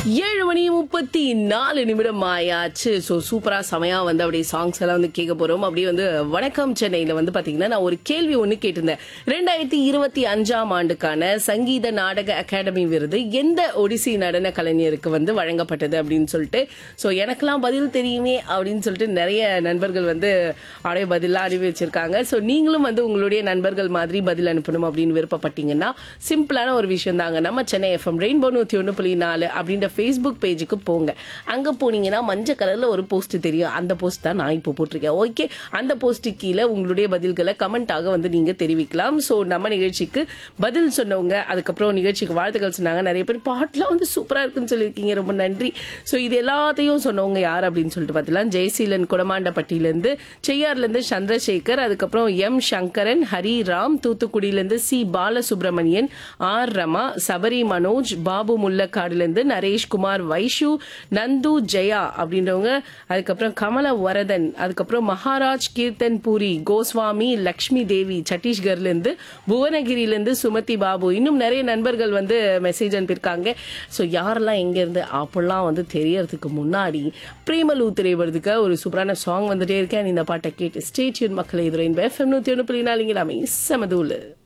ஏழு மணி முப்பத்தி நாலு நிமிடம் ஆயாச்சு ஸோ சூப்பரா செமையா வந்து அப்படியே சாங்ஸ் எல்லாம் வந்து கேட்க போறோம் அப்படியே வந்து வணக்கம் சென்னையில வந்து பாத்தீங்கன்னா நான் ஒரு கேள்வி ஒண்ணு கேட்டிருந்தேன் ரெண்டாயிரத்தி இருபத்தி அஞ்சாம் ஆண்டுக்கான சங்கீத நாடக அகாடமி விருது எந்த ஒடிசி நடன கலைஞருக்கு வந்து வழங்கப்பட்டது அப்படின்னு சொல்லிட்டு ஸோ எனக்கெல்லாம் பதில் தெரியுமே அப்படின்னு சொல்லிட்டு நிறைய நண்பர்கள் வந்து அப்படியே பதிலாக அனுப்பி வச்சிருக்காங்க ஸோ நீங்களும் வந்து உங்களுடைய நண்பர்கள் மாதிரி பதில் அனுப்பணும் அப்படின்னு விருப்பப்பட்டீங்கன்னா சிம்பிளான ஒரு விஷயம் தாங்க நம்ம சென்னை எஃப்எம் ரெயின்போ நூற்றி ஒன்று புள்ளி நாலு அப்படின்ற ஃபேஸ்புக் பேஜுக்கு போங்க அங்கே போனீங்கன்னா மஞ்சள் கலரில் ஒரு போஸ்ட் தெரியும் அந்த போஸ்ட் தான் நான் இப்போ போட்டிருக்கேன் ஓகே அந்த போஸ்ட்டு கீழே உங்களுடைய பதில்களை கமெண்ட்டாக வந்து நீங்கள் தெரிவிக்கலாம் ஸோ நம்ம நிகழ்ச்சிக்கு பதில் சொன்னவங்க அதுக்கப்புறம் நிகழ்ச்சிக்கு வாழ்த்துக்கள் சொன்னாங்க நிறைய பேர் பாட்டெலாம் வந்து சூப்பராக இருக்குன்னு சொல்லியிருக்கீங்க ரொம்ப நன்றி ஸோ இது எல்லாத்தையும் சொன்னவங்க யார் அப்படின்னு சொல்லிட்டு பார்த்தலாம் ஜெயசீலன் குடமாண்டப்பட்டியிலேருந்து செய்யார்லேருந்து சந்திரசேகர் அதுக்கப்புறம் எம் சங்கரன் ஹரிராம் தூத்துக்குடியிலேருந்து சி பாலசுப்ரமணியன் ஆர் ரமா சபரி மனோஜ் பாபு முல்லக்காடுலேருந்து நரேஷ்குமார் வைஷு நந்து ஜெயா அப்படின்றவங்க அதுக்கப்புறம் கமல வரதன் அதுக்கப்புறம் மகாராஜ் கீர்த்தன் பூரி கோஸ்வாமி லக்ஷ்மி தேவி சத்தீஸ்கர்லேருந்து புவனகிரியிலேருந்து சுமதி பாபு இன்னும் நிறைய நண்பர்கள் வந்து மெசேஜ் அனுப்பியிருக்காங்க ஸோ யாரெல்லாம் எங்கேருந்து அப்படிலாம் வந்து தெரியறதுக்கு முன்னாடி பிரேமலூ திரைவதுக்கு ஒரு சூப்பரான சாங் வந்துட்டே இருக்கேன் இந்த பாட்டை கேட்டு ஸ்டேட்யூன் மக்களை எதிரின் எஃப்எம் நூற்றி ஒன்று புள்ளி நாலுங்களாமே செமதூலு